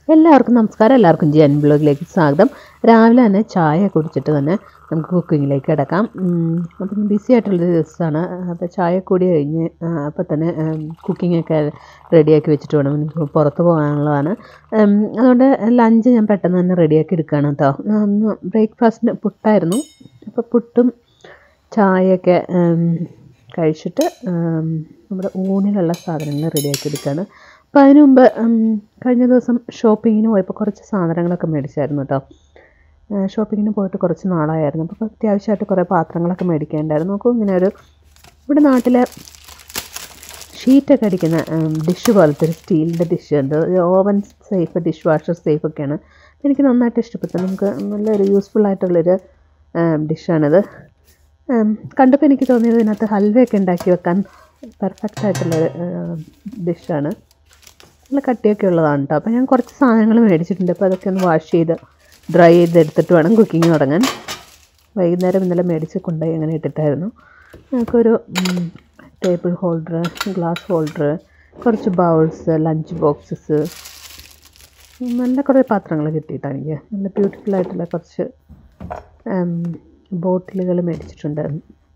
എല്ലാവർക്കും നമസ്കാരം എല്ലാവർക്കും ജി അൻ ബ്ലോഗിലേക്ക് സ്വാഗതം രാവിലെ തന്നെ ചായ കുടിച്ചിട്ട് തന്നെ നമുക്ക് കുക്കിങ്ങിലേക്ക് കിടക്കാം ഉം, അപ്പം ബിസി ആയിട്ടുള്ളൊരു ദിവസമാണ് അപ്പോൾ ചായ കൂടി കഴിഞ്ഞ് അപ്പോൾ തന്നെ കുക്കിങ്ങൊക്കെ റെഡിയാക്കി വെച്ചിട്ട് വേണം എനിക്ക് പുറത്ത് പോകാനുള്ളതാണ് ഉം, അതുകൊണ്ട് ലഞ്ച് ഞാൻ പെട്ടെന്ന് തന്നെ റെഡിയാക്കി എടുക്കുകയാണ് കേട്ടോ ഒന്ന് ബ്രേക്ക്ഫാസ്റ്റിന് പുട്ടായിരുന്നു അപ്പോൾ പുട്ടും ചായയൊക്കെ ഉം, കഴിച്ചിട്ട് ഉം, നമ്മുടെ ഊണിലുള്ള സാധനങ്ങൾ റെഡിയാക്കി എടുക്കുകയാണ് അപ്പോൾ അതിന് മുമ്പ് ഉം, കഴിഞ്ഞ ദിവസം ഷോപ്പിങ്ങിന് പോയപ്പോൾ കുറച്ച് സാധനങ്ങളൊക്കെ മേടിച്ചായിരുന്നു കേട്ടോ ഷോപ്പിങ്ങിന് പോയിട്ട് കുറച്ച് നാളായിരുന്നു അപ്പോൾ അത്യാവശ്യമായിട്ട് കുറേ പാത്രങ്ങളൊക്കെ മേടിക്കാനുണ്ടായിരുന്നു നോക്കൂ ഇങ്ങനെ ഒരു ഇവിടെ നാട്ടിലെ ഷീറ്റൊക്കെ അടിക്കുന്ന ഡിഷ് പോലത്തെ ഒരു സ്റ്റീലിൻ്റെ ഡിഷ് ഉണ്ട് oven safe dishwasher safe ഒക്കെയാണ് എനിക്ക് നന്നായിട്ട് ഇഷ്ടപ്പെട്ടു നമുക്ക് നല്ലൊരു യൂസ്ഫുൾ ആയിട്ടുള്ളൊരു ഡിഷാണിത് കണ്ടപ്പോൾ എനിക്ക് തോന്നിയത് ഇതിനകത്ത് ഹൽവയൊക്കെ ഉണ്ടാക്കി വെക്കാൻ പെർഫെക്റ്റ് ആയിട്ടുള്ളൊരു ഡിഷാണ് നല്ല കട്ടിയൊക്കെ ഉള്ളതാണ് കേട്ടോ അപ്പോൾ ഞാൻ കുറച്ച് സാധനങ്ങൾ മേടിച്ചിട്ടുണ്ട് അപ്പോൾ അതൊക്കെ ഒന്ന് വാഷ് ചെയ്ത് ഡ്രൈ ചെയ്തെടുത്തിട്ട് വേണം കുക്കിംഗ് തുടങ്ങാൻ വൈകുന്നേരം ഇന്നലെ മേടിച്ച് കൊണ്ടുപോയി അങ്ങനെ ഇട്ടിട്ടായിരുന്നു ഞങ്ങൾക്കൊരു ടേബിൾ ഹോൾഡർ ഗ്ലാസ് ഹോൾഡർ കുറച്ച് ബൗൾസ് ലഞ്ച് ബോക്സസ് നല്ല കുറേ പാത്രങ്ങൾ കിട്ടിയിട്ടാണ് എനിക്ക് നല്ല ബ്യൂട്ടിഫുൾ ആയിട്ടുള്ള കുറച്ച് ബോട്ടിലുകൾ മേടിച്ചിട്ടുണ്ട്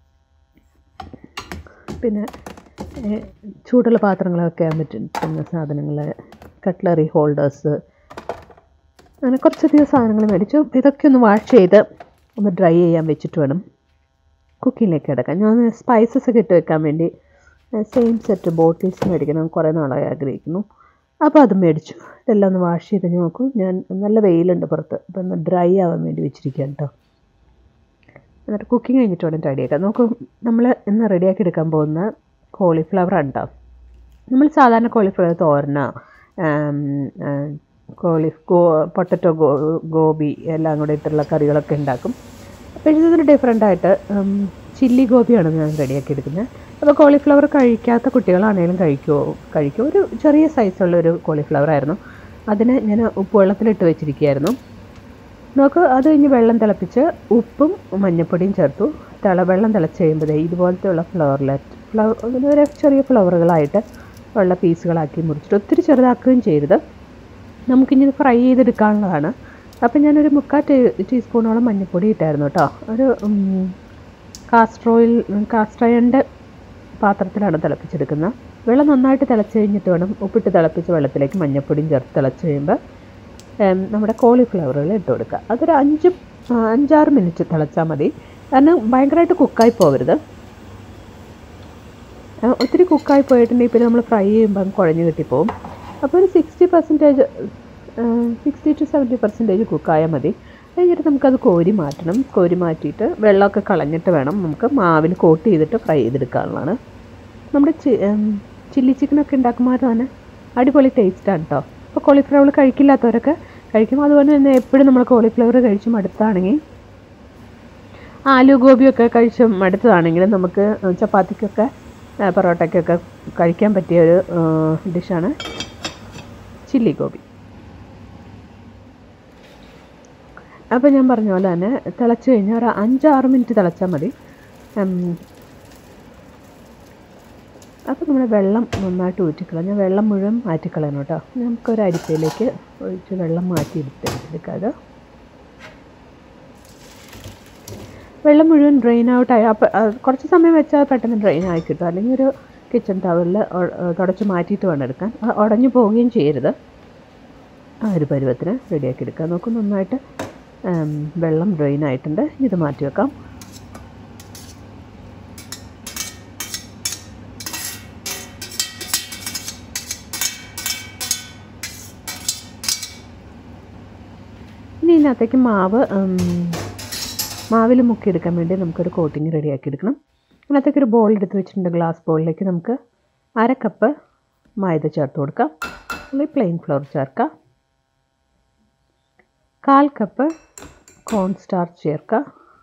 പിന്നെ ഏഹ്, ചൂടുള്ള പാത്രങ്ങളൊക്കെ ആകാൻ പറ്റുന്ന സാധനങ്ങൾ കട്ട്ലറി ഹോൾഡേഴ്സ് അങ്ങനെ കുറച്ചധികം സാധനങ്ങൾ മേടിച്ചു ഇതൊക്കെ ഒന്ന് വാഷ് ചെയ്ത് ഒന്ന് ഡ്രൈ ചെയ്യാൻ വെച്ചിട്ട് വേണം കുക്കിങ്ങിലേക്ക് കിടക്കാൻ ഞാൻ സ്പൈസസ് ഒക്കെ ഇട്ട് വെക്കാൻ വേണ്ടി സെയിം സെറ്റ് ബോട്ടിൽസ് മേടിക്കണം കുറേ നാളായി ആഗ്രഹിക്കുന്നു അപ്പോൾ അത് മേടിച്ചു ഇതെല്ലാം ഒന്ന് വാഷ് ചെയ്ത് നോക്കൂ ഞാൻ നല്ല വെയിലുണ്ട് പുറത്ത് അപ്പോൾ ഒന്ന് ഡ്രൈ ആവാൻ വേണ്ടി വെച്ചിരിക്കുകയാണ് കേട്ടോ എന്നിട്ട് കുക്കിംഗ് കഴിഞ്ഞിട്ട് വേണം റെഡിയാക്കാം നോക്കൂ നമ്മൾ ഇന്ന് റെഡിയാക്കി എടുക്കാൻ പോകുന്ന കോളിഫ്ലവർ ഉണ്ടോ നമ്മൾ സാധാരണ കോളിഫ്ലവർ തോരന കോളി ഗോ പൊട്ടറ്റോ ഗോ ഗോബി എല്ലാം കൂടെ ഇട്ടുള്ള കറികളൊക്കെ ഉണ്ടാക്കും അപ്പോൾ ഇതിന് ഡിഫറെൻ്റ് ആയിട്ട് ചില്ലി ഗോപിയാണ് ഞാൻ റെഡിയാക്കി എടുക്കുന്നത് അപ്പോൾ കോളിഫ്ലവർ കഴിക്കാത്ത കുട്ടികളാണെങ്കിലും കഴിക്കുമോ കഴിക്കും ഒരു ചെറിയ സൈസുള്ള ഒരു കോളിഫ്ലവർ ആയിരുന്നു അതിനെ ഞാൻ ഉപ്പുവെള്ളത്തിലിട്ട് വെച്ചിരിക്കുകയായിരുന്നു നോക്ക് അത് കഴിഞ്ഞ് വെള്ളം തിളപ്പിച്ച് ഉപ്പും മഞ്ഞൾപ്പൊടിയും ചേർത്തു തിള വെള്ളം തിളച്ച് കഴിയുമ്പോഴേ ഇതുപോലത്തെ ഉള്ള ഫ്ലവറിലെറ്റ് ഫ്ലവർ ഒരു ചെറിയ ഫ്ലവറുകളായിട്ട് ഉള്ള പീസുകളാക്കി മുറിച്ചിട്ട് ഒത്തിരി ചെറുതാക്കുകയും ചെയ്യരുത് നമുക്കിനി ഇത് ഫ്രൈ ചെയ്തെടുക്കാനുള്ളതാണ് അപ്പം ഞാനൊരു മുക്കാൽ ടീ ടീസ്പൂണോളം മഞ്ഞൾപ്പൊടി ഇട്ടായിരുന്നു കേട്ടോ ഒരു കാസ്ട്രോയിൽ കാസ്ട്രയൻ്റെ പാത്രത്തിലാണ് തിളപ്പിച്ചെടുക്കുന്നത് വെള്ളം നന്നായിട്ട് തിളച്ച് കഴിഞ്ഞിട്ട് വേണം ഉപ്പിട്ട് തിളപ്പിച്ച വെള്ളത്തിലേക്ക് മഞ്ഞൾപ്പൊടിയും ചേർത്ത് തിളച്ച് കഴിയുമ്പോൾ ഉം, നമ്മുടെ കോളിഫ്ലവറുകൾ ഇട്ട് കൊടുക്കുക അതൊരു അഞ്ച് ആ, അഞ്ചാറ് മിനിറ്റ് തിളച്ചാൽ മതി കാരണം ഭയങ്കരമായിട്ട് കുക്കായി പോകരുത് ആ, ഒത്തിരി കുക്കായി പോയിട്ടുണ്ടെങ്കിൽ പിന്നെ നമ്മൾ ഫ്രൈ ചെയ്യുമ്പോൾ അങ്ങ് കുഴഞ്ഞ് കിട്ടിപ്പോവും അപ്പോൾ ഒരു sixty percentage sixty to seventy percentage കുക്കായാൽ മതി കഴിഞ്ഞിട്ട് നമുക്കത് കോരി മാറ്റണം കോരി മാറ്റിയിട്ട് വെള്ളമൊക്കെ കളഞ്ഞിട്ട് വേണം നമുക്ക് മാവിൽ കോട്ട് ചെയ്തിട്ട് ഫ്രൈ ചെയ്തെടുക്കാനുള്ളതാണ് നമ്മുടെ ചി- ഉം, ചില്ലി ചിക്കനൊക്കെ ഉണ്ടാക്കുമ്പോൾ തന്നെ അടിപൊളി ടേസ്റ്റാണ് കേട്ടോ അപ്പോൾ കോളിഫ്ലവർ കഴിക്കില്ലാത്തവരൊക്കെ കഴിക്കും അതുപോലെ തന്നെ എപ്പോഴും നമ്മൾ കോളിഫ്ലവർ കഴിച്ച് മടുത്താണെങ്കിൽ ആലു ഗോപിയൊക്കെ കഴിച്ച് മടുത്തതാണെങ്കിൽ നമുക്ക് ചപ്പാത്തിക്കൊക്കെ ആ, പൊറോട്ടയ്ക്കൊക്കെ കഴിക്കാൻ പറ്റിയ ഒരു ഡിഷാണ് ചില്ലി ഗോപി അപ്പോൾ ഞാൻ പറഞ്ഞ പോലെ തന്നെ തിളച്ച് കഴിഞ്ഞാൽ ഒരു അഞ്ചാറ് മിനിറ്റ് തിളച്ചാൽ മതി ഉം, അപ്പോൾ നമ്മൾ വെള്ളം നന്നായിട്ട് ഊറ്റിക്കളഞ്ഞ വെള്ളം മുഴുവൻ മാറ്റിക്കളയണം കേട്ടോ നമുക്കൊരു അരിപ്പയിലേക്ക് ഒഴിച്ച് വെള്ളം മാറ്റി എടുത്തെടുക്കാം അത് വെള്ളം മുഴുവൻ ഡ്രെയിൻ ഔട്ട് ആയി അപ്പോൾ കുറച്ച് സമയം വെച്ചാൽ പെട്ടെന്ന് ഡ്രെയിൻ ആയി കിട്ടും അല്ലെങ്കിൽ ഒരു കിച്ചൺ ടവലിൽ തുടച്ച് മാറ്റിയിട്ട് വേണം എടുക്കാൻ അത് ഉടഞ്ഞു പോവുകയും ചെയ്യരുത് ആ ഒരു പരുവത്തിന് റെഡിയാക്കി എടുക്കുക നോക്കും നന്നായിട്ട് ഉം, വെള്ളം ഡ്രെയിൻ ആയിട്ടുണ്ട് ഇത് മാറ്റി വെക്കാം ഇനി ഇതിനകത്തേക്ക് മാവ് ഉം, മാവിൽ മുക്കിയെടുക്കാൻ വേണ്ടി നമുക്കൊരു കോട്ടിങ് റെഡിയാക്കി എടുക്കണം അതിനകത്തേക്ക് ഒരു ബോൾ എടുത്ത് വെച്ചിട്ടുണ്ട് ഗ്ലാസ് ബോളിലേക്ക് നമുക്ക് അര കപ്പ് മൈദ ചേർത്ത് കൊടുക്കാം അല്ലെങ്കിൽ പ്ലെയിൻ ഫ്ലവർ ചേർക്കാം കാൽ കപ്പ് കോൺ സ്റ്റാർച്ച് ചേർക്കുക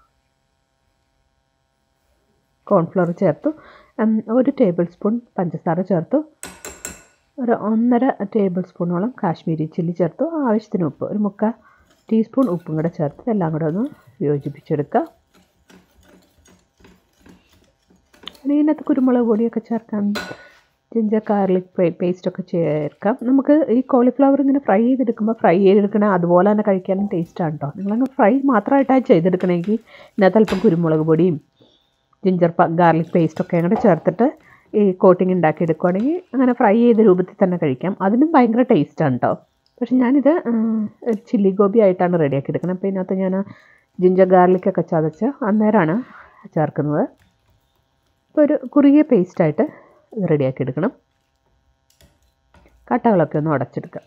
കോൺഫ്ലവർ ചേർത്തു ഉം, ഒരു ടേബിൾ സ്പൂൺ പഞ്ചസാര ചേർത്തു ഒരു ഒന്നര ടേബിൾ സ്പൂണോളം കാശ്മീരി ചില്ലി ചേർത്തു ആവശ്യത്തിന് ഉപ്പ് ഒരു മുക്കാൽ ടീസ്പൂൺ ഉപ്പും കൂടെ ചേർത്ത് എല്ലാം കൂടെ ഒന്ന് യോജിപ്പിച്ചെടുക്കുക ഇനി ഇതിനകത്ത് കുരുമുളക് പൊടിയൊക്കെ ചേർക്കാൻ ജിഞ്ചർ ഗാർലിക് പേസ്റ്റ് ഒക്കെ ചേർക്കാം നമുക്ക് ഈ കോളിഫ്ലവർ ഇങ്ങനെ ഫ്രൈ ചെയ്തെടുക്കുമ്പോൾ ഫ്രൈ ചെയ്തെടുക്കണ അതുപോലെ തന്നെ കഴിക്കാനും ടേസ്റ്റാണ് കേട്ടോ നിങ്ങളങ്ങ് ഫ്രൈ മാത്രമായിട്ടാണ് ചെയ്തെടുക്കണമെങ്കിൽ ഇതിനകത്ത് അല്പം കുരുമുളക് പൊടിയും ജിഞ്ചർ ഗാർലിക് പേസ്റ്റൊക്കെ അങ്ങോട്ട് ചേർത്തിട്ട് ഈ കോട്ടിങ് ഉണ്ടാക്കി എടുക്കുവാണെങ്കിൽ അങ്ങനെ ഫ്രൈ ചെയ്ത രൂപത്തിൽ തന്നെ കഴിക്കാം അതിനും ഭയങ്കര ടേസ്റ്റാണ് കേട്ടോ പക്ഷെ ഞാനിത് ചില്ലി ഗോബി ആയിട്ടാണ് റെഡിയാക്കി എടുക്കുന്നത് അപ്പോൾ ഇതിനകത്ത് ഞാൻ ജിഞ്ചർ ഗാർലിക്കൊക്കെ ചതച്ച് അന്നേരമാണ് ചേർക്കുന്നത് ഇപ്പോൾ ഒരു കുറുകിയ പേസ്റ്റായിട്ട് ഇത് റെഡിയാക്കി എടുക്കണം കട്ടകളൊക്കെ ഒന്ന് ഉടച്ചെടുക്കാം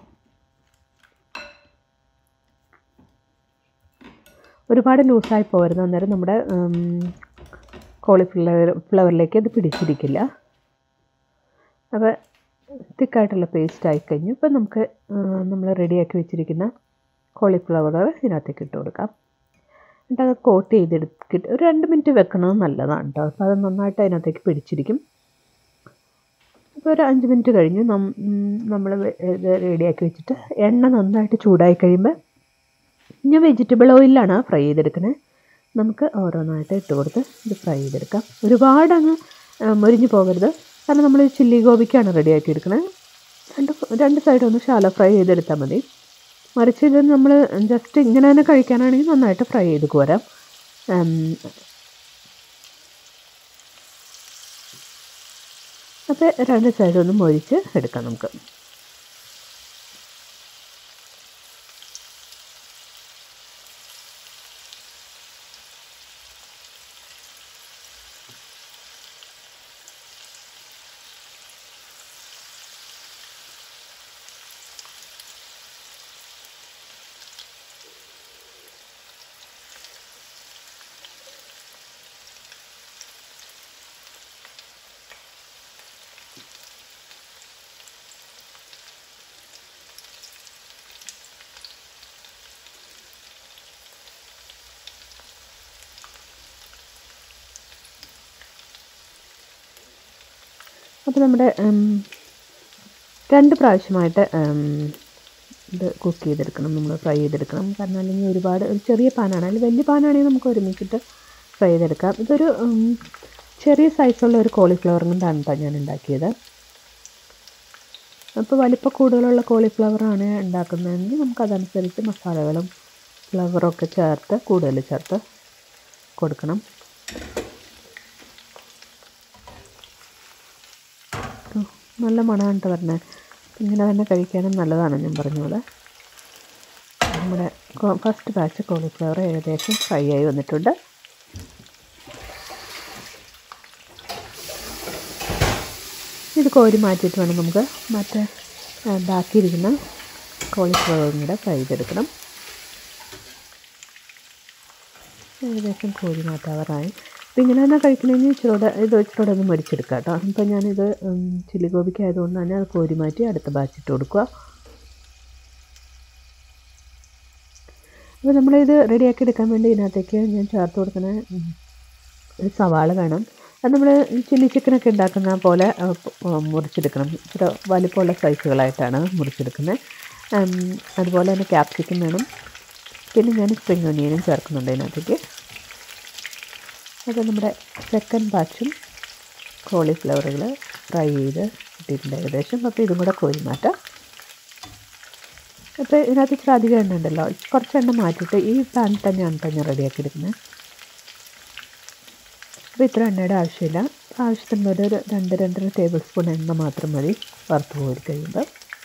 ഒരുപാട് ലൂസായി പോകരുത് അന്നേരം നമ്മുടെ കോളിഫ്ലവർ ഫ്ലവറിലേക്ക് അത് പിടിച്ചിരിക്കില്ല അപ്പോൾ തിക്കായിട്ടുള്ള പേസ്റ്റ് ആയിക്കഴിഞ്ഞു ഇപ്പം നമുക്ക് നമ്മൾ റെഡിയാക്കി വെച്ചിരിക്കുന്ന കോളിഫ്ലവർ ഇതിനകത്തേക്ക് ഇട്ട് കൊടുക്കാം എന്നിട്ട് അത് കോട്ട് ചെയ്തെടുത്തിട്ട് ഒരു രണ്ട് മിനിറ്റ് വെക്കണത് നല്ലതാണ് കേട്ടോ അപ്പോൾ അത് നന്നായിട്ട് അതിനകത്തേക്ക് പിടിച്ചിരിക്കും അപ്പോൾ ഒരു അഞ്ച് മിനിറ്റ് കഴിഞ്ഞ് നമ്മൾ ഇത് റെഡിയാക്കി വെച്ചിട്ട് എണ്ണ നന്നായിട്ട് ചൂടായി കഴിയുമ്പോൾ ഞാൻ വെജിറ്റബിൾ ഓയിലാണ് ഫ്രൈ ചെയ്തെടുക്കണേ നമുക്ക് ഓരോന്നായിട്ട് ഇട്ട് കൊടുത്ത് ഇത് ഫ്രൈ ചെയ്തെടുക്കാം ഒരുപാട് അങ്ങ് മൊരിഞ്ഞു പോകരുത് കാരണം നമ്മൾ ചില്ലി ഗോപിക്കാണ് റെഡിയാക്കി എടുക്കണത് രണ്ട് രണ്ട് സൈഡ് ഒന്ന് ശാല ഫ്രൈ ചെയ്തെടുത്താൽ മതി മറിച്ച് ഇത് നമ്മൾ ജസ്റ്റ് ഇങ്ങനെ തന്നെ കഴിക്കാനാണെങ്കിൽ നന്നായിട്ട് ഫ്രൈ ചെയ്ത് കോരാം അപ്പോൾ രണ്ട് സൈഡ് ഒന്ന് മൊരിച്ച് എടുക്കാം നമുക്ക് അപ്പോൾ നമ്മുടെ രണ്ട് പ്രാവശ്യമായിട്ട് ഇത് കുക്ക് ചെയ്തെടുക്കണം നമ്മൾ ഫ്രൈ ചെയ്തെടുക്കണം കാരണം അല്ലെങ്കിൽ ഒരുപാട് ഒരു ചെറിയ പാനാണ് അല്ലെങ്കിൽ വലിയ പാനാണെങ്കിൽ നമുക്ക് ഒരുമിച്ചിട്ട് ഫ്രൈ ചെയ്തെടുക്കാം ഇതൊരു ചെറിയ സൈസുള്ള ഒരു കോളിഫ്ലവർ കൊണ്ടാണ് കേട്ടോ ഞാൻ ഉണ്ടാക്കിയത് അപ്പോൾ വലിപ്പം കൂടുതലുള്ള കോളിഫ്ലവറാണ് ഉണ്ടാക്കുന്നതെങ്കിൽ നമുക്കതനുസരിച്ച് മസാലകളും ഫ്ലവറൊക്കെ ചേർത്ത് കൂടുതൽ ചേർത്ത് കൊടുക്കണം നല്ല മണമാണ് കേട്ടോ പറഞ്ഞത് ഇങ്ങനെ തന്നെ കഴിക്കാനും നല്ലതാണ് ഞാൻ പറഞ്ഞ പോലെ നമ്മുടെ ഫസ്റ്റ് ബാച്ച് കോളിഫ്ലവർ ഏകദേശം ഫ്രൈ ആയി വന്നിട്ടുണ്ട് ഇത് കോരി മാറ്റിയിട്ട് വേണം നമുക്ക് മറ്റേ ബാക്കിയിരിക്കുന്ന കോളിഫ്ലവറും കൂടെ ഫ്രൈ ചെയ്തെടുക്കണം ഏകദേശം കോരി മാറ്റാവാറായി അപ്പോൾ ഇങ്ങനെ തന്നെ കഴിക്കണമെങ്കിൽ ഇച്ചിരൂടെ ഇത് ഇച്ചിരൂടെ ഒന്ന് മടിച്ചെടുക്കാം കേട്ടോ അപ്പോൾ ഞാനിത് ചില്ലി ഗോപിക്ക് ആയതുകൊണ്ട് തന്നെ അത് കോരി മാറ്റി അടുത്ത ബാച്ച് ഇട്ട് കൊടുക്കുക അപ്പോൾ നമ്മളിത് റെഡിയാക്കി എടുക്കാൻ വേണ്ടി ഇതിനകത്തേക്ക് ഞാൻ ചേർത്ത് കൊടുക്കുന്ന ഒരു സവാള വേണം അത് നമ്മൾ ചില്ലി ചിക്കനൊക്കെ ഉണ്ടാക്കുന്ന പോലെ മുറിച്ചെടുക്കണം ഇച്ചിരി വലിപ്പമുള്ള സൈസുകളായിട്ടാണ് മുറിച്ചെടുക്കുന്നത് അതുപോലെ തന്നെ ക്യാപ്സിക്കം വേണം പിന്നെ ഞാൻ സ്പ്രിംഗ് ഒനിയനും ചേർക്കുന്നുണ്ട് ഇതിനകത്തേക്ക് അത് നമ്മുടെ സെക്കൻഡ് ബാച്ചും കോളിഫ്ലവറുകൾ ഫ്രൈ ചെയ്ത് ഇട്ടിട്ടുണ്ട് ഏകദേശം അപ്പോൾ ഇതും കൂടെ കോരി മാറ്റാം അപ്പോൾ ഇതിനകത്ത് ഇച്ചിരി അധികം എണ്ണ ഉണ്ടല്ലോ കുറച്ച് എണ്ണ മാറ്റിയിട്ട് ഈ പാനിൽ തന്നെയാണ് കേട്ടോ ഞാൻ റെഡിയാക്കി എടുക്കുന്നത് അപ്പോൾ ഇത്ര എണ്ണയുടെ ആവശ്യമില്ല ആവശ്യത്തിന് ഒരു രണ്ട് രണ്ടര ടേബിൾ സ്പൂൺ എണ്ണ മാത്രം മതി വറുത്ത് കോരി കഴിയുമ്പോൾ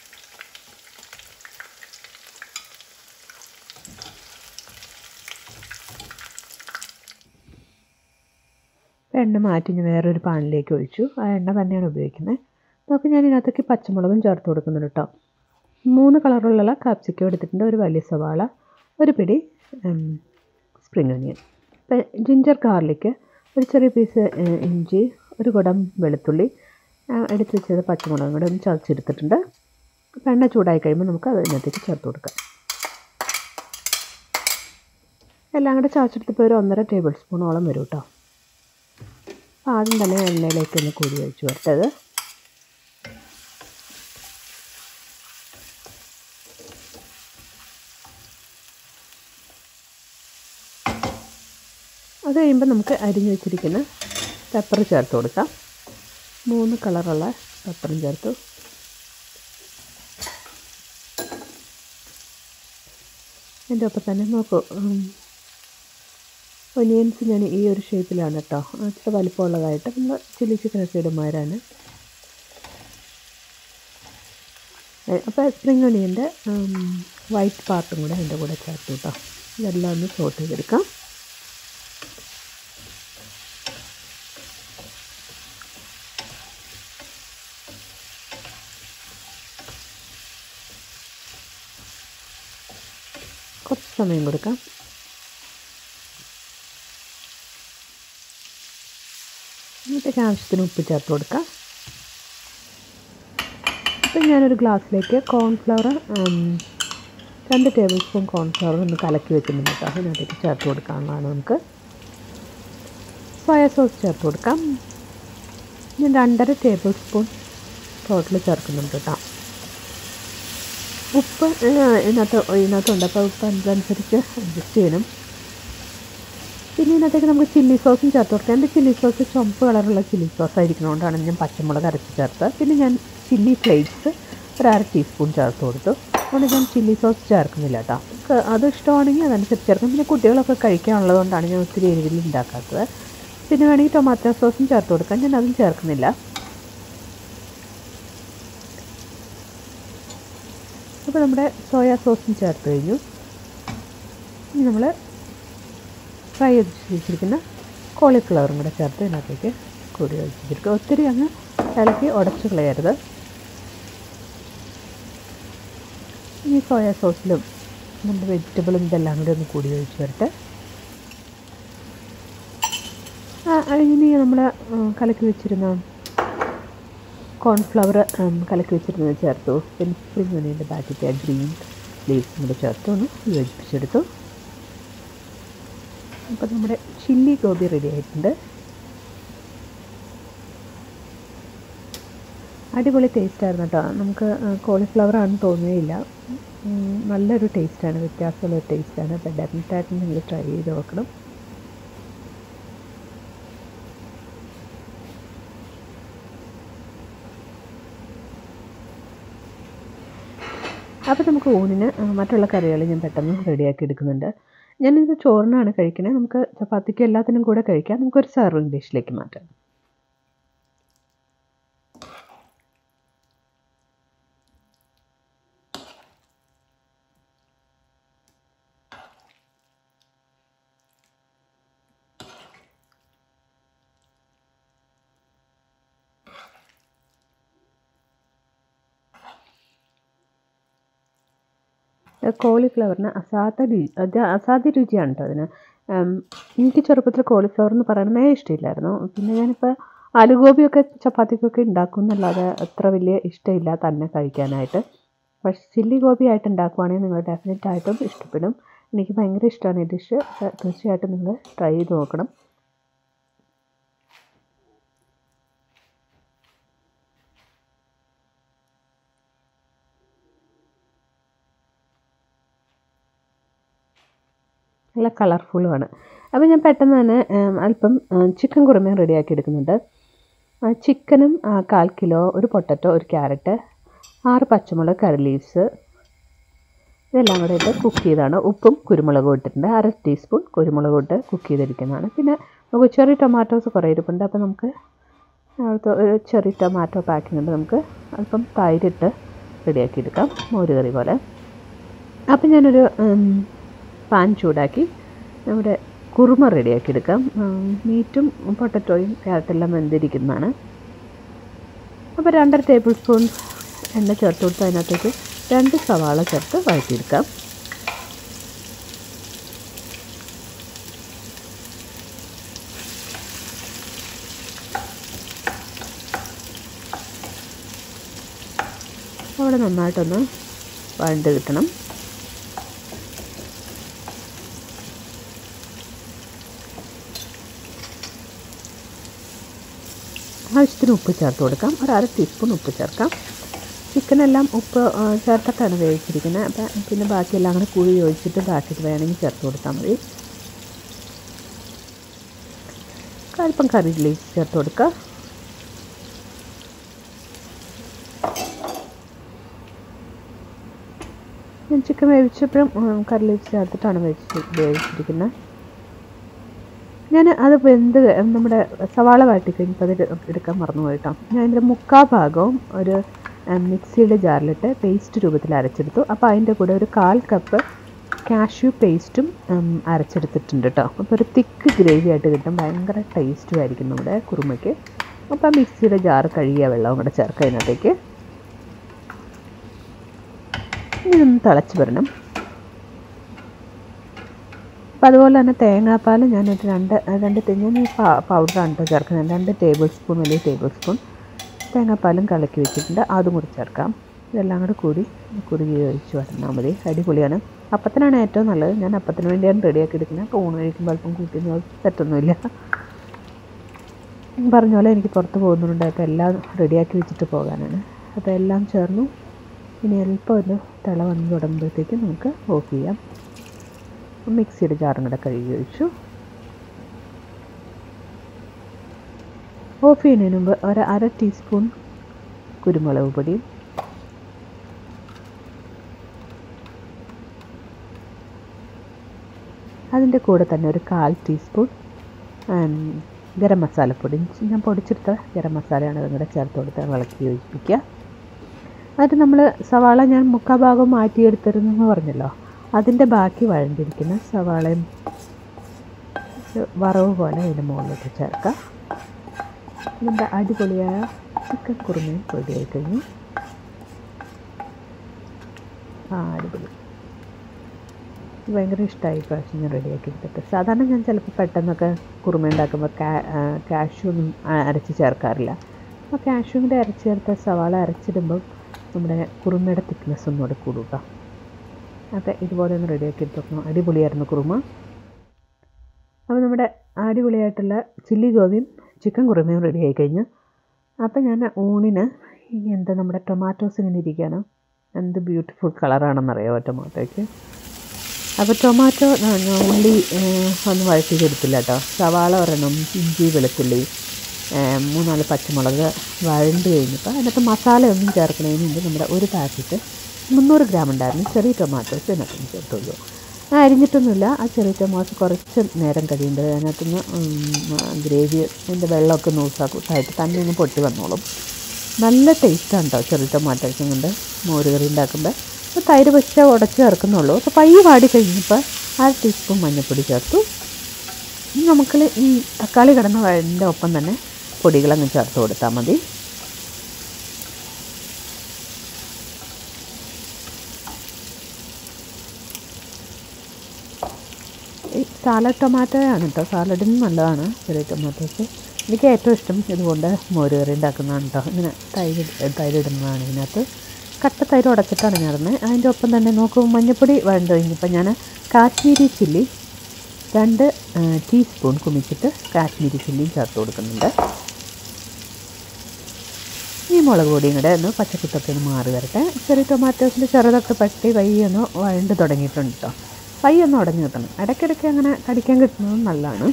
എണ്ണ മാറ്റി ഞാൻ വേറൊരു പാനിലേക്ക് ഒഴിച്ചു ആ എണ്ണ തന്നെയാണ് ഉപയോഗിക്കുന്നത് നമുക്ക് ഞാൻ ഇതിനകത്തേക്ക് പച്ചമുളകും ചേർത്ത് കൊടുക്കുന്നുണ്ട് കേട്ടോ മൂന്ന് കളറുള്ള കാപ്സിക്കം എടുത്തിട്ടുണ്ട് ഒരു വലിയ സവാള ഒരു പിടി സ്പ്രിംഗ് ഒനിയൻ ജിഞ്ചർ ഗാർലിക്ക് ഒരു ചെറിയ പീസ് ഇഞ്ചി ഒരു കുടം വെളുത്തുള്ളി എടുത്ത് വെച്ചത് പച്ചമുളകും കൂടെ ഒന്ന് ചതച്ചെടുത്തിട്ടുണ്ട് അപ്പോൾ എണ്ണ ചൂടായി കഴിയുമ്പോൾ നമുക്ക് അതിനകത്തേക്ക് ചേർത്ത് കൊടുക്കാം എല്ലാം കൂടെ ചതച്ചെടുത്തപ്പോൾ ഒരു ഒന്നര ടേബിൾ സ്പൂണോളം വരും കേട്ടോ അപ്പോൾ ആദ്യം തന്നെ എണ്ണയിലേക്ക് ഒന്ന് കൂടി ഒഴിച്ച് വരട്ടത് അത് കഴിയുമ്പോൾ നമുക്ക് അരിഞ്ഞ് വെച്ചിരിക്കുന്ന പെപ്പർ ചേർത്ത് കൊടുക്കാം മൂന്ന് കളറുള്ള പെപ്പറും ചേർത്തു എൻ്റെ ഒപ്പം തന്നെ നോക്കൂ ഒനിയൻസ് ഞാൻ ഈ ഒരു ഷേപ്പിലാണ് കേട്ടോ ഇച്ചിരി വലിപ്പമുള്ളതായിട്ട് നമ്മൾ ചില്ലി ചിക്കനൊക്കെ ഇടുമാരാണ് അപ്പോൾ സ്പ്രിങ് ഒനിയൻ്റെ വൈറ്റ് പാർട്ടും കൂടെ അതിൻ്റെ കൂടെ ചേർത്തു കേട്ടോ ഇതെല്ലാം ഒന്ന് സോട്ട് ചെയ്തെടുക്കാം കുറച്ച് സമയം കൊടുക്കാം എന്നിട്ടേക്ക് ആവശ്യത്തിന് ഉപ്പ് ചേർത്ത് കൊടുക്കാം ഇപ്പം ഞാനൊരു ഗ്ലാസ്സിലേക്ക് കോൺഫ്ലവർ രണ്ട് ടേബിൾ സ്പൂൺ കോൺഫ്ലവർ ഒന്ന് കലക്കി വെക്കുന്നുണ്ട് കേട്ടോ അതിനകത്തേക്ക് ചേർത്ത് കൊടുക്കാവുന്നതാണ് നമുക്ക് സോയ സോസ് ചേർത്ത് കൊടുക്കാം ഞാൻ രണ്ടര ടേബിൾ സ്പൂൺ ടോട്ടൽ ചേർക്കുന്നുണ്ട് കേട്ടോ ഉപ്പ് ഇതിനകത്ത് ഇതിനകത്തുണ്ട് അപ്പോൾ ഉപ്പ് അതനുസരിച്ച് അഡ്ജസ്റ്റ് ചെയ്യണം പിന്നെ ഇതിനകത്തേക്ക് നമുക്ക് ചില്ലി സോസും ചേർത്ത് കൊടുക്കാം എൻ്റെ ചില്ലി സോസ് ചുമപ്പ് കളറുള്ള ചില്ലി സോസ് ആയിരിക്കുന്നതുകൊണ്ടാണ് ഞാൻ പച്ചമുളക് അരച്ച് ചേർത്തത് പിന്നെ ഞാൻ ചില്ലി ഫ്ലേക്സ് ഒരു അര ടീസ്പൂൺ ചേർത്ത് കൊടുത്തു അതുകൊണ്ട് ഞാൻ ചില്ലി സോസ് ചേർക്കുന്നില്ല കേട്ടോ അത് ഇഷ്ടമാണെങ്കിൽ അതനുസരിച്ച് ചേർക്കും പിന്നെ കുട്ടികളൊക്കെ കഴിക്കാനുള്ളത് കൊണ്ടാണ് ഞാൻ ഒത്തിരി എരിവിൽ ഉണ്ടാക്കാത്തത് പിന്നെ വേണമെങ്കിൽ ടൊമാറ്റോ സോസും ചേർത്ത് കൊടുക്കാം ഞാൻ അതും ചേർക്കുന്നില്ല അപ്പോൾ നമ്മുടെ സോയാ സോസും ചേർത്ത് കഴിഞ്ഞു ഇനി നമ്മൾ ഫ്രൈ ചെയ്ത് വെച്ചിരിക്കുന്ന കോളിഫ്ലവറും കൂടെ ചേർത്ത് ഇതിനകത്തേക്ക് കൂടി ഒഴിച്ചിരിക്കുക ഒത്തിരി അങ്ങ് ഇളക്കി ഉടച്ച് കളയരുത് ഈ സോയാ സോസിലും നമ്മുടെ വെജിറ്റബിളും ഇതെല്ലാം കൂടി ഒന്ന് കൂടി ഒഴിച്ച് വരട്ടെ ഇനി നമ്മൾ കലക്കി വെച്ചിരുന്ന കോൺഫ്ലവർ കലക്കി വെച്ചിരുന്നത് ചേർത്തു പിന്നെ സ്പ്രിംഗ് ഒനിയൻ്റെ പാക്കറ്റ് ഗ്രീൻ ലീവ്സും കൂടെ ചേർത്ത് ഒന്ന് യോജിപ്പിച്ചെടുത്തു അപ്പോൾ നമ്മുടെ ചില്ലി ഗോബി റെഡി ആയിട്ടുണ്ട് അടിപൊളി ടേസ്റ്റായിരുന്നു കേട്ടോ നമുക്ക് കോളിഫ്ലവർ ആണെന്ന് തോന്നുകയില്ല നല്ലൊരു ടേസ്റ്റാണ് വ്യത്യാസമുള്ള ടേസ്റ്റാണ് അപ്പോൾ ഡെഫിനറ്റായിട്ടും നിങ്ങൾ ട്രൈ ചെയ്ത് നോക്കണം അപ്പോൾ നമുക്ക് ഊണിന് മറ്റുള്ള കറികൾ ഞാൻ പെട്ടെന്ന് റെഡിയാക്കി എടുക്കുന്നുണ്ട് ഞാനിത് ചോറിനാണ് കഴിക്കുന്നത് നമുക്ക് ചപ്പാത്തിക്ക് എല്ലാത്തിനും കൂടെ കഴിക്കാം നമുക്കൊരു സർവിങ് ഡിഷിലേക്ക് മാറ്റാം കോളിഫ്ലവറിന് അസാധ രുചി അത് അസാധ്യ രുചിയാണ് കേട്ടോ അതിന് എനിക്ക് ചെറുപ്പത്തിൽ കോളിഫ്ലവർ എന്ന് പറയണമേ ഇഷ്ടമില്ലായിരുന്നു പിന്നെ ഞാനിപ്പോൾ ആലുഗോപിയൊക്കെ ചപ്പാത്തിക്കൊക്കെ ഉണ്ടാക്കും എന്നല്ലാതെ അത്ര വലിയ ഇഷ്ടമില്ല തന്നെ കഴിക്കാനായിട്ട് പക്ഷേ ചില്ലി ഗോപി ആയിട്ട് ഉണ്ടാക്കുവാണെങ്കിൽ നിങ്ങൾ ഡെഫിനറ്റ് ആയിട്ടും ഇഷ്ടപ്പെടും എനിക്ക് ഭയങ്കര ഇഷ്ടമാണ് ഈ ഡിഷ് തീർച്ചയായിട്ടും നിങ്ങൾ ട്രൈ ചെയ്ത് നോക്കണം നല്ല കളർഫുള്ളുമാണ് അപ്പോൾ ഞാൻ പെട്ടെന്ന് തന്നെ അല്പം ചിക്കൻ കുറുമയും റെഡിയാക്കി എടുക്കുന്നുണ്ട് ചിക്കനും കാൽ കിലോ ഒരു പൊട്ടറ്റോ ഒരു ക്യാരറ്റ് ആറ് പച്ചമുളക് കറി ലീവ്സ് ഇതെല്ലാം കൂടെ ഇട്ട് കുക്ക് ചെയ്താണ് ഉപ്പും കുരുമുളകും ഇട്ടിട്ടുണ്ട് അര ടീസ്പൂൺ കുരുമുളകും ഇട്ട് കുക്ക് ചെയ്തിരിക്കുന്നതാണ് പിന്നെ നമുക്ക് ചെറിയ ടൊമാറ്റോസ് കുറേ ഇരിപ്പുണ്ട് അപ്പോൾ നമുക്ക് ഒരു ചെറിയ ടൊമാറ്റോ പാക്കിംഗ് ഉണ്ട് നമുക്ക് അല്പം തൈരിട്ട് റെഡിയാക്കി എടുക്കാം മോര് കറി പോലെ അപ്പം ഞാനൊരു പാൻ ചൂടാക്കി നമ്മുടെ കുറുമ റെഡിയാക്കി എടുക്കാം മീറ്റും പൊട്ടറ്റോയും ക്യാരറ്റെല്ലാം വെന്തിരിക്കുന്നതാണ് അപ്പോൾ രണ്ടര ടേബിൾ സ്പൂൺ എണ്ണ ചേർത്ത് കൊടുത്ത് അതിനകത്തേക്ക് രണ്ട് സവാള ചേർത്ത് വഴറ്റിയെടുക്കാം അവിടെ നന്നായിട്ടൊന്ന് വഴണ്ട് കിട്ടണം ആവശ്യത്തിന് ഉപ്പ് ചേർത്ത് കൊടുക്കാം ഒരു അര ടീസ്പൂൺ ഉപ്പ് ചേർക്കാം ചിക്കനെല്ലാം ഉപ്പ് ചേർത്തിട്ടാണ് വേവിച്ചിരിക്കുന്നത് അപ്പം പിന്നെ ബാക്കിയെല്ലാം കൂടെ കുഴി ഒഴിച്ചിട്ട് ബാക്കിയിട്ട് വേണമെങ്കിൽ ചേർത്ത് കൊടുത്താൽ മതി അല്പം കറി ലീഫ് ചേർത്ത് കൊടുക്കുക ഞാൻ ചിക്കൻ വേവിച്ചപ്പോഴും കറി ലീവ്സ് ചേർത്തിട്ടാണ് വേവിച്ച് വേവിച്ചിരിക്കുന്നത് ഞാൻ അത് വെന്ത് നമ്മുടെ സവാള വാട്ടി കഴിഞ്ഞപ്പോൾ അത് എടു- എടുക്കാൻ മറന്നു പോയിട്ടോ ഞാൻ ഇതിൻ്റെ മുക്കാ ഭാഗവും ഒരു ആ, മിക്സിയുടെ ജാറിലിട്ട് പേസ്റ്റ് രൂപത്തിൽ അരച്ചെടുത്തു അപ്പോൾ അതിൻ്റെ കൂടെ ഒരു കാൽ കപ്പ് കാഷ്യൂ പേസ്റ്റും ഉം, അരച്ചെടുത്തിട്ടുണ്ട് കേട്ടോ അപ്പോൾ ഒരു തിക്ക് ഗ്രേവി ആയിട്ട് കിട്ടും ഭയങ്കര ടേസ്റ്റും ആയിരിക്കും നമ്മുടെ കുറുമയ്ക്ക് അപ്പോൾ ആ മിക്സിയുടെ ജാർ കഴുകിയ വെള്ളവും കൂടെ ചേർക്കുക അതിനകത്തേക്ക് ഇനി ഇതൊന്ന് തിളച്ച് വരണം അപ്പോൾ അതുപോലെ തന്നെ തേങ്ങാപ്പാൽ ഞാനൊരു രണ്ട് രണ്ട് തെ- ഞാൻ ഈ പൗഡറാണ് കേട്ടോ ചേർക്കുന്നത് രണ്ട് ടേബിൾ സ്പൂൺ വലിയ ടേബിൾ സ്പൂൺ തേങ്ങാപ്പാലും കലക്കി വെച്ചിട്ടുണ്ട് അതും കൂടി ചേർക്കാം ഇതെല്ലാം കൂടെ കൂടി കുറുകി ഒഴിച്ച് വന്നാൽ മതി അടിപൊളിയാണ് അപ്പത്തിനാണ് ഏറ്റവും നല്ലത് ഞാൻ അപ്പത്തിന് വേണ്ടിയാണ് റെഡിയാക്കി എടുക്കുന്നത് അപ്പോൾ ഊണ് കഴിക്കുമ്പോൾ അല്പം കൂട്ടി തെറ്റൊന്നുമില്ല പറഞ്ഞ പോലെ എനിക്ക് പുറത്ത് പോകുന്നുണ്ട് അപ്പോൾ എല്ലാം റെഡിയാക്കി വെച്ചിട്ട് പോകാനാണ് അപ്പോൾ എല്ലാം ചേർന്നു ഇനി അല്പം ഒന്ന് തിള വന്ന് തുടങ്ങുമ്പോഴത്തേക്കും നമുക്ക് ഓഫ് ചെയ്യാം മിക്സിയുടെ ജാറും കൂടെ കഴുകി ഒഴിച്ചു ഓഫ് ചെയ്യുന്നതിന് മുമ്പ് ഒരു അര ടീസ്പൂൺ കുരുമുളക് പൊടിയും അതിൻ്റെ കൂടെ തന്നെ ഒരു കാൽ ടീസ്പൂൺ ഉം, ഗരം മസാലപ്പൊടി ഞാൻ പൊടിച്ചെടുത്ത ഗരം മസാലയാണ് അതും കൂടെ ചേർത്ത് കൊടുത്ത് ഇളക്കി യോജിപ്പിക്കുക അത് നമ്മൾ സവാള ഞാൻ മുക്കാ ഭാഗം മാറ്റിയെടുത്തിരുന്നെന്ന് പറഞ്ഞല്ലോ അതിൻ്റെ ബാക്കി വഴണ്ടിരിക്കുന്ന സവാളയും ഒരു വറവ് പോലെ അതിൻ്റെ മുകളിലേക്ക് ചേർക്കാം ഇതിൻ്റെ അടിപൊളിയായ ചിക്കൻ കുറുമയും റെഡിയായി കഴിഞ്ഞു ആ അടിപൊളി ഇത് ഭയങ്കര ഇഷ്ടമായി പ്രാവശ്യം ഞാൻ റെഡിയാക്കി എടുത്തിട്ട് സാധാരണ ഞാൻ ചിലപ്പോൾ പെട്ടെന്നൊക്കെ കുറുമ ഉണ്ടാക്കുമ്പോൾ കാ കാഷ്യൂ ഒന്നും ആ- അരച്ച് ചേർക്കാറില്ല അപ്പോൾ കാഷ്യൂവിൻ്റെ അരച്ച് ചേർത്ത സവാള അരച്ചിടുമ്പോൾ നമ്മുടെ കുറുമയുടെ തിക്നെസ് ഒന്നുകൂടെ കൂടുക അപ്പോൾ ഇതുപോലെ ഒന്ന് റെഡിയാക്കി എടുത്ത് നോക്കണം അടിപൊളിയായിരുന്നു കുറുമ അപ്പോൾ നമ്മുടെ അടിപൊളിയായിട്ടുള്ള ചില്ലി ഗോപിയും ചിക്കൻ കുറുമയും റെഡിയായി കഴിഞ്ഞു അപ്പോൾ ഞാൻ ഊണിന് ഇനി എന്താ നമ്മുടെ ടൊമാറ്റോസ് ഇങ്ങനെ ഇരിക്കുകയാണ് എന്ത് ബ്യൂട്ടിഫുൾ കളറാണെന്നറിയാമോ ടൊമാറ്റോയ്ക്ക് അപ്പോൾ ടൊമാറ്റോ ന- ന- ഉള്ളി ഏഹ്, ഒന്ന് വഴറ്റിയെടുത്തില്ല കേട്ടോ സവാള ഒരെണ്ണം ഇഞ്ചി വെളുത്തുള്ളി ഏഹ്, മൂന്നാല് പച്ചമുളക് വഴണ്ട് കഴിഞ്ഞപ്പോൾ അതിനകത്ത് മസാലയൊന്നും ചേർക്കുന്നതിന് മുമ്പ് നമ്മുടെ ഒരു പാക്കറ്റ് മുന്നൂറ് ഗ്രാം ഉണ്ടായിരുന്നു ചെറിയ ടൊമാറ്റോസ് ഇതിനകത്തൊന്ന് ചേർത്തുള്ളൂ ആ അരിഞ്ഞിട്ടൊന്നുമില്ല ആ ചെറിയ ടൊമാറ്റോ കുറച്ച് നേരം കഴിയുമ്പോൾ അതിനകത്തുനിന്ന് ഗ്രേവി അതിൻ്റെ വെള്ളമൊക്കെ നൂസായിട്ട് തന്നെ അങ്ങ് പൊട്ടി വന്നോളും നല്ല ടേസ്റ്റാണ് കേട്ടോ ചെറിയ ടൊമാറ്റോസും കൊണ്ട് മോര് കറി ഉണ്ടാക്കുമ്പോൾ അപ്പോൾ തൈര് വെച്ച് ഉടച്ച് ചേർക്കുന്നുള്ളൂ അപ്പോൾ പയ്യെ വാടി കഴിഞ്ഞപ്പോൾ അര ടീസ്പൂൺ മഞ്ഞൾപ്പൊടി ചേർത്തു ഇനി നമുക്ക് ഈ തക്കാളി കിടന്ന വഴൻ്റെ ഒപ്പം തന്നെ പൊടികളങ്ങ് ചേർത്ത് കൊടുത്താൽ മതി ഈ സാലഡ് ടൊമാറ്റോയാണ് കേട്ടോ സാലഡിന് നല്ലതാണ് ചെറിയ ടൊമാറ്റോസ് എനിക്ക് ഏറ്റവും ഇഷ്ടം ഇതുകൊണ്ട് മോര് കറി ഉണ്ടാക്കുന്നതാണ് കേട്ടോ ഇങ്ങനെ തൈര് തൈര് ഇടുന്നതാണ് ഇതിനകത്ത് കട്ട തൈര് ഉടച്ചിട്ടാണ് ഞാൻ ഇടുന്നത് അതിൻ്റെ ഒപ്പം തന്നെ നോക്കൂ മഞ്ഞൾപ്പൊടി വേണ്ട കഴിഞ്ഞപ്പോൾ ഞാൻ കാശ്മീരി ചില്ലി രണ്ട് ആ, ടീസ്പൂൺ കുമിച്ചിട്ട് കാശ്മീരി ചില്ലിയും ചേർത്ത് കൊടുക്കുന്നുണ്ട് ഈ മുളക് പൊടിയും കൂടെ ഒന്ന് പച്ചക്കുത്തൊക്കെ ഒന്ന് മാറി വരട്ടെ ചെറിയ ടൊമാറ്റോസിൻ്റെ ചെറുതൊക്കെ പട്ടി പയ്യൊന്ന് വഴണ്ട് തുടങ്ങിയിട്ടുണ്ട് കേട്ടോ പയ്യൊന്ന് ഉടഞ്ഞു കിട്ടണം ഇടയ്ക്കിടയ്ക്ക് അങ്ങനെ കടിക്കാൻ കിട്ടുന്നത് നല്ലതാണ്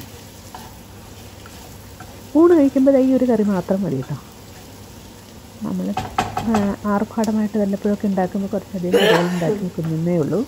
ഊണ് കഴിക്കുമ്പോൾ ഈ ഒരു കറി മാത്രം മതി കേട്ടോ നമ്മൾ ആർഭാടമായിട്ട് വല്ലപ്പോഴൊക്കെ ഉണ്ടാക്കുമ്പോൾ കുറച്ചധികം കറികൾ ഉണ്ടാക്കി വെക്കുന്നേ ഉള്ളൂ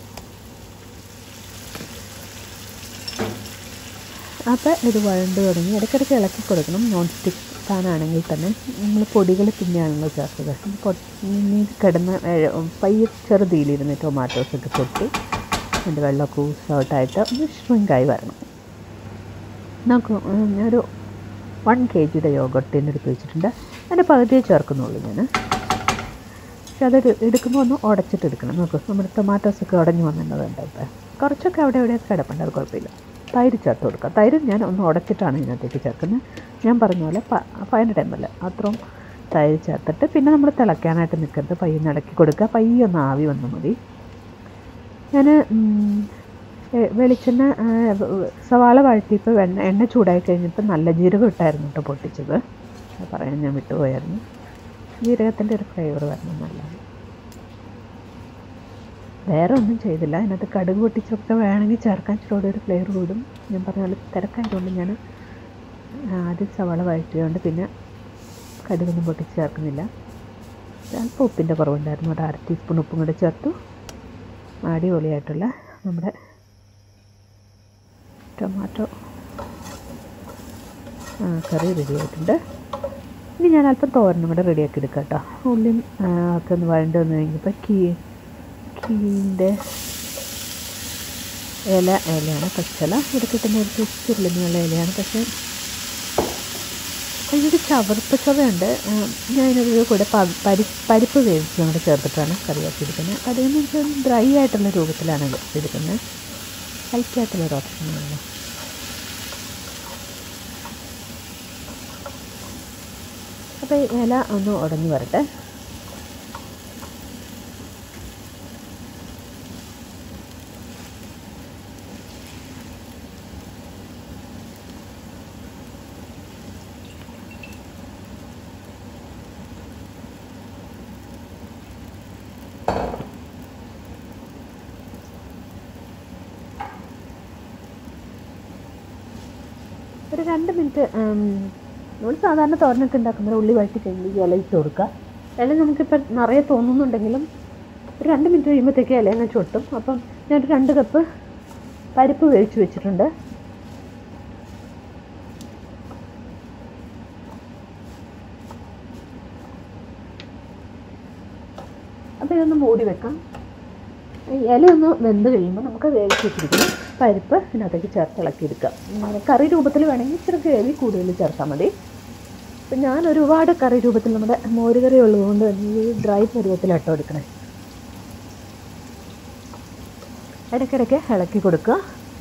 അപ്പോൾ ഇത് വഴണ്ട് തുടങ്ങി ഇടയ്ക്കിടയ്ക്ക് ഇളക്കി കൊടുക്കണം നോൺ സ്റ്റിക്ക് പാനാണെങ്കിൽ തന്നെ നമ്മൾ പൊടികൾ പിന്നെയാണല്ലോ ചേർത്തത് ഇത് പൊ- ഇനി കിടന്ന് ഏ- പയ്യെ ചെറുതീലിരുന്ന് ടൊമാറ്റോസൊക്കെ പൊട്ടി അതിൻ്റെ വെള്ളമൊക്കെ ഊസൗട്ടായിട്ട് ഒന്ന് ഷ്രിങ്കായി വരണം നോക്കൂ ഉം, ഞാനൊരു വൺ കെ ജിയുടെ യോഗട്ടിന് എടുത്ത് വെച്ചിട്ടുണ്ട് അതിൻ്റെ പകുതിയെ ചേർക്കുന്നുള്ളൂ ഞാൻ പക്ഷെ അത് എടു- എടുക്കുമ്പോൾ ഒന്ന് ഉടച്ചിട്ട് എടുക്കണം നോക്കൂ നമ്മുടെ ടൊമാറ്റോസൊക്കെ ഉടഞ്ഞു വന്നിട്ടുണ്ട് ഇപ്പം കുറച്ചൊക്കെ അവിടെ എവിടെയൊക്കെ കിടപ്പുണ്ട് അത് കുഴപ്പമില്ല തൈര് ചേർത്ത് കൊടുക്കുക തൈര് ഞാൻ ഒന്ന് ഉടച്ചിട്ടാണ് ഇതിനകത്തേക്ക് ചേർക്കുന്നത് ഞാൻ പറഞ്ഞ പോലെ പ ഫൈന ടൈമല്ല അത്രയും തൈര് ചേർത്തിട്ട് പിന്നെ നമ്മൾ തിളയ്ക്കാനായിട്ട് നിൽക്കരുത് പയ്യൊന്ന് ഇളക്കി കൊടുക്കുക പയ്യൊന്ന് ആവി വന്നാൽ മതി ഞാൻ വെളിച്ചെണ്ണ ആ, വ- സവാള വഴറ്റിയപ്പോൾ എണ്ണ എണ്ണ ചൂടായി കഴിഞ്ഞപ്പോൾ നല്ല ജീരകം ഇട്ടായിരുന്നു കേട്ടോ പൊട്ടിച്ചത് അത് പറയാൻ ഞാൻ വിട്ടുപോയായിരുന്നു ജീരകത്തിൻ്റെ ഒരു ഫ്ലേവർ വരണം നല്ലതാണ് വേറെ ഒന്നും ചെയ്തില്ല അതിനകത്ത് കടുക് പൊട്ടിച്ചൊക്കെ വേണമെങ്കിൽ ചേർക്കാൻ ഇച്ചിരി ഒരു ഫ്ലേവർ കൂടും ഞാൻ പറഞ്ഞ പോലെ തിരക്കായതുകൊണ്ട് ഞാൻ ആദ്യം സവാള വഴറ്റിയതുകൊണ്ട് പിന്നെ കടുകൊന്നും പൊട്ടിച്ച് ചേർക്കുന്നില്ല അല്പം ഉപ്പിൻ്റെ കുറവുണ്ടായിരുന്നു ഒരു അര ടീസ്പൂൺ ഉപ്പും കൂടെ ചേർത്തു അടിപൊളിയായിട്ടുള്ള നമ്മുടെ ടൊമാറ്റോ ആ, കറി റെഡി ആയിട്ടുണ്ട് ഇനി ഞാൻ അല്പം തോരനും കൂടെ റെഡിയാക്കി എടുക്കാം കേട്ടോ ഉള്ളിയും ആ, ഒക്കെ ഒന്ന് വഴണ്ട് വന്ന് കഴിഞ്ഞപ്പോൾ കീ കീൻ്റെ ഇല ഇലയാണ് പച്ചില ഇവിടെ കിട്ടുന്ന ഒരു ചുരുളിനുള്ള ഇലയാണ് പക്ഷേ അതിനൊരു ചവർപ്പ് ചവയുണ്ട് ഞാൻ അതിനൊരു കൂടെ പ- പരി പരിപ്പ് വേവിച്ച് കൂടെ ചേർത്തിട്ടാണ് കറിയാക്കി എടുക്കുന്നത് അതിൽ നിന്ന് ഡ്രൈ ആയിട്ടുള്ള രൂപത്തിലാണ് എടുക്കുന്നത് ലൈറ്റായിട്ടുള്ളൊരു ഓപ്ഷനാണ് അപ്പോൾ ഈ ഇല ഒന്ന് ഉടഞ്ഞു വരട്ടെ ഒരു രണ്ട് മിനിറ്റ് നമ്മൾ സാധാരണ തോരനൊക്കെ ഉണ്ടാക്കുമ്പോൾ ഉള്ളി വഴറ്റി കഴിഞ്ഞ് ഈ ഇല ഇട്ട് കൊടുക്കുക ഇല നമുക്കിപ്പോൾ നിറയെ തോന്നുന്നുണ്ടെങ്കിലും ഒരു രണ്ട് മിനിറ്റ് കഴിയുമ്പോഴത്തേക്ക് ഇല അങ്ങ് ചൊട്ടും അപ്പം ഞാനൊരു രണ്ട് കപ്പ് പരിപ്പ് വേവിച്ച് വെച്ചിട്ടുണ്ട് അപ്പോൾ ഇതൊന്ന് മൂടി വെക്കാം ഈ ഇലയൊന്ന് വെന്ത് കഴിയുമ്പോൾ നമുക്ക് വേവിച്ച് വെച്ചിരിക്കുന്ന പരിപ്പ് ഇതിനകത്തേക്ക് ചേർത്ത് ഇളക്കിയെടുക്കാം ഉം, കറി രൂപത്തിൽ വേണമെങ്കിൽ ഇച്ചിരി ഗ്രേവി കൂടുതൽ ചേർത്താൽ മതി അപ്പം ഞാൻ ഒരുപാട് കറി രൂപത്തിൽ നമ്മുടെ മോരുകറി ഉള്ളതുകൊണ്ട് തന്നെ ഈ ഡ്രൈ പരുവത്തിലാട്ടോ എടുക്കണേ ഇടയ്ക്കിടയ്ക്ക് ഇളക്കി കൊടുക്കുക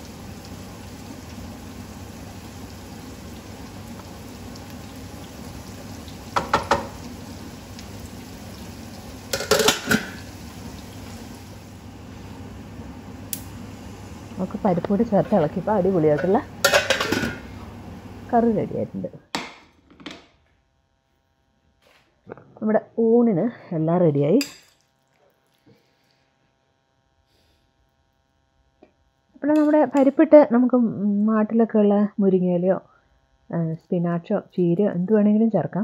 നമുക്ക് പരിപ്പൂടി ചേർത്ത് ഇളക്കിയപ്പോൾ അടിപൊളിയായിട്ടുള്ള കറി റെഡിയായിട്ടുണ്ട് നമ്മുടെ ഊണിന് എല്ലാം റെഡിയായി അപ്പോൾ നമ്മുടെ പരിപ്പിട്ട് നമുക്ക് നാട്ടിലൊക്കെ ഉള്ള മുരിങ്ങയിലയോ സ്പിനാച്ചോ ചീരയോ എന്ത് വേണമെങ്കിലും ചേർക്കാം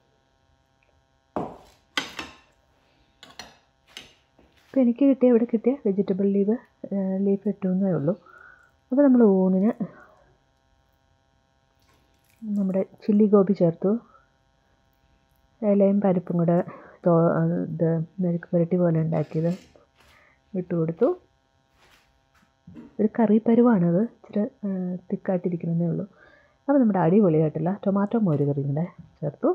അപ്പോൾ എനിക്ക് കിട്ടിയ ഇവിടെ കിട്ടിയ വെജിറ്റബിൾ ലീവ് ലീഫ് ഇട്ടു എന്നേ ഉള്ളൂ അപ്പോൾ നമ്മൾ ഊണിന് നമ്മുടെ ചില്ലി ഗോബി ചേർത്തു ഇലയും പരിപ്പും കൂടെ തോ ഇത് മെഴുക്ക് പുരട്ടി പോലെ ഉണ്ടാക്കിയത് ഇട്ട് കൊടുത്തു ഒരു കറി പരുവാണത് ഇച്ചിരി തിക്കായിട്ടിരിക്കുന്നതേ ഉള്ളൂ അപ്പോൾ നമ്മുടെ അടിപൊളിയായിട്ടുള്ള ടൊമാറ്റോ മോര് കറിയും കൂടെ ചേർത്തു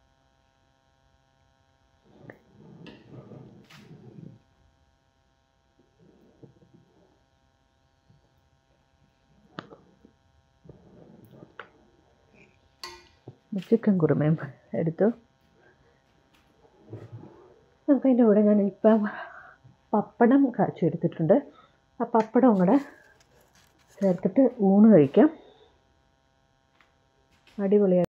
ചിക്കൻ കുറുമയും എടുത്തു നമുക്ക് അതിൻ്റെ കൂടെ ഞാൻ ഇപ്പം പപ്പടം കാച്ചി എടുത്തിട്ടുണ്ട് ആ പപ്പടം കൂടെ ചേർത്തിട്ട് ഊണ് കഴിക്കാം അടിപൊളിയായി